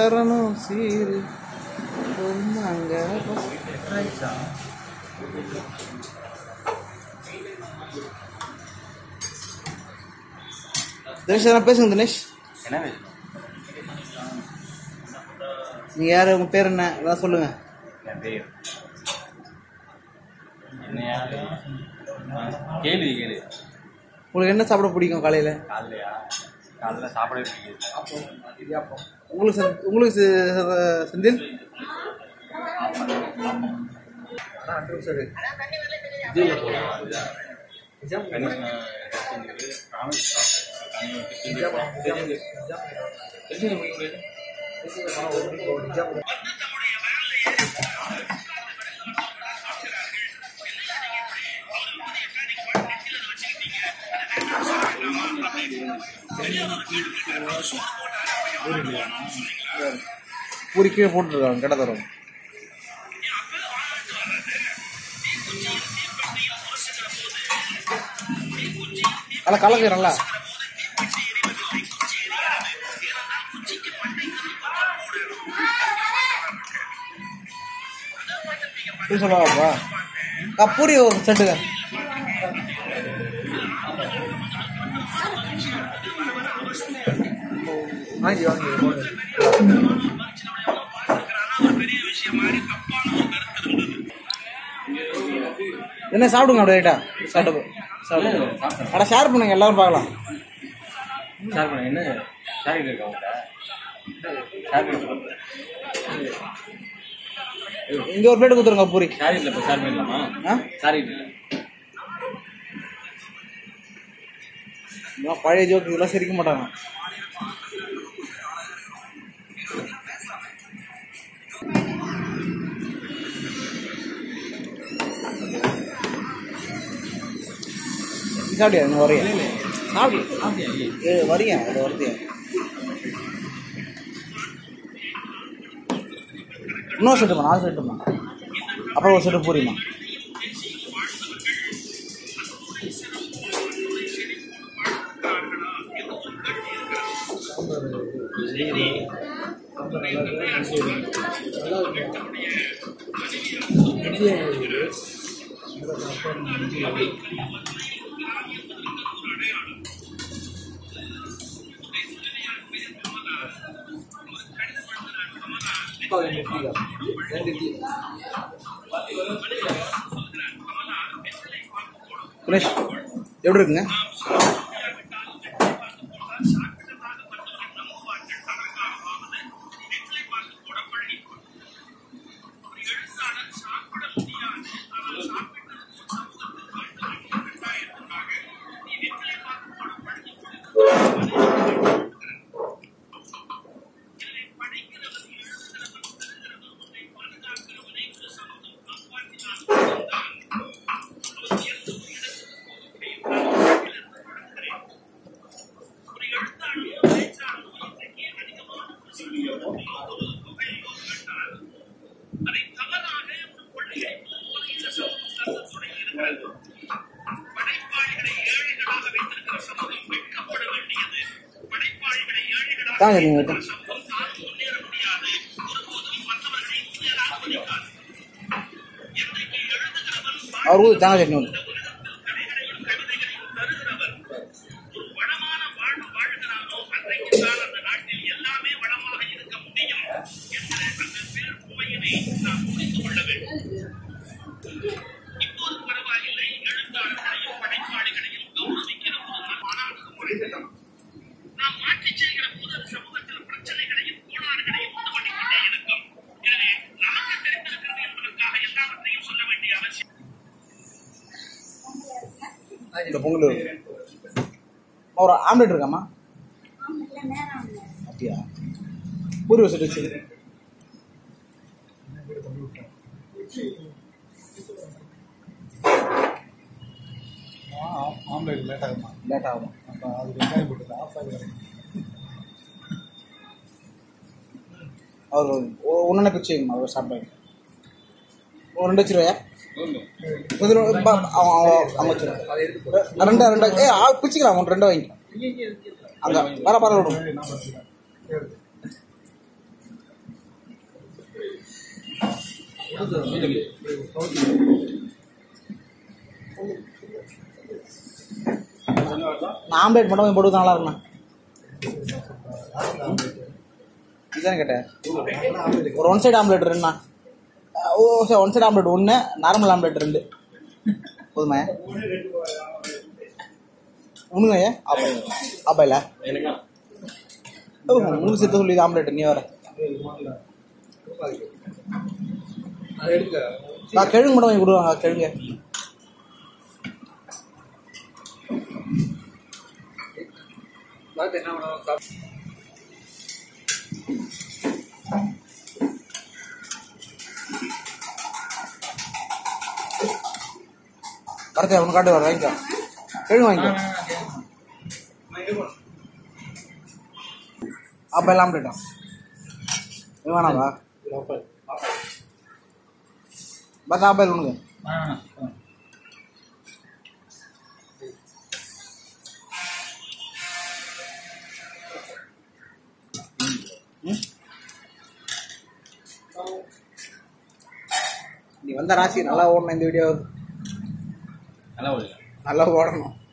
தரணும் சீரு பொறுமாங்க தினேஷ் எதனா பேசுங்க தினேஷ் என்ன வேணும் நீங்க யாரு உங்க பேர் என்ன எல்லாம் சொல்லுங்க என் பேர் என்ன யாரு கேள்வி கேளு உங்களுக்கு என்ன சாப்பிட பிடிக்கும் காலையில காலைலையா காலைல சாப்பிடவே பிடிக்குது உங்களுக்கு செ- உங்களுக்கு செ- செ- செந்தில் பூரி கீழே போட்டுருக்காங்க கடை தரோம் நல்லா கலக்கு நல்லா பூரி சொல்லவாப்பா ஆ பூரி ஒரு செட்டுங்க வாங்கி வாங்கி என்ன சாப்பிடுங்க அப்படியே ரைட்டா சாப்பிட்டு சாப்பிடுங்க அட ஷேர் பண்ணுங்க எல்லாரும் பார்க்கலாம் ஷேர் பண்ண என்ன ஷேர் இருக்கா உங்கள்கிட்ட ஷேர் பண்ணி சொல்லுங்க இங்க ஒரு பிளேட் கொடுத்துருங்க பூரி ஷேர் இல்லை இப்போ ஷேர் பண்ணிடலாமா ஆ ஷேர் இல்லை இதெல்லாம் பழைய ஜோக்கு இதெல்லாம் சிரிக்க மாட்டாங்க நீ சாப்பிட்டியா இன்னும் வரையா சாப்பிடு ஏ வரியா அது வருதியா இன்னொரு செட்டுமா நாலு செட்டுமா அப்புறம் ஒரு செட்டு பூரிமா சுரேஷ் எப்படி இருக்குங்க தாங்க நீங்க வைக்க. அவருக்கு தாங்க சட்னி ஒன்று இந்த பொங்கல் இருக்கு. ஒரு ஆம்லெட் இருக்காம்மா அப்படியா பூரி வச்சுட்டு வச்சு ஆம்லேட் லேட் ஆகுமா லேட் ஆகும் அப்போ அது வெங்காயம் போட்டு ஆஃப் ஆகி அவர் ஒன்று பிச்சு வைங்கம்மா அவர் சாப்பிடுவாங்க ஒரு ரெண்டு வச்சிருவாயா பதினொ- ப- அவன் அவன் அவன் வச்சிருவான் ரெண்டா ரெண்டா ஏ ஆ பிச்சுக்கலாம் ஒன்று ரெண்டா வாங்கிக்கலாம் அங்கே வர பரவாயில்ல விடும் நான் பார்த்துக்கிறேன் நான் ஆம்லேட் மட்டும் கொஞ்சம் போட்டு நல்லா இருக்குண்ணா இதுதானே கேட்டேன் ஒரு ஒன் சைடு ஆம்லேட் ரெண்டுண்ணா ஓ சார் ஒன் சைடு ஆம்லேட் ஒன்று நார்மல் ஆம்லேட் ரெண்டு போதுமா உண்ணுங்க ஐயா அப்பா அப்பா இல்லை எனக்கா ஓ மூணு சேர்த்து சொல்லி ஆம்லேட் நீ வர அது எடுக்க நான் கிழங்கு மட்டும் வாங்கி கொடுவாங்க கிழங்கு பார்த்து என்ன பண்ணணும் சாப்பிட்டு வரச்சா ஒன்று காட்டு வர வாங்கிக்கோ கிழங்கு வாங்கிக்கோ அப்பா எல்லாம் ஆம்லேட்டா இது வேணாவா பஸ் ஆப்பாயில் ஒன்றுங்க நீ வந்த ராசி நல்லா ஓடணும் இந்த வீடியோ நல்லா ஓடுங்க நல்லா ஓடணும்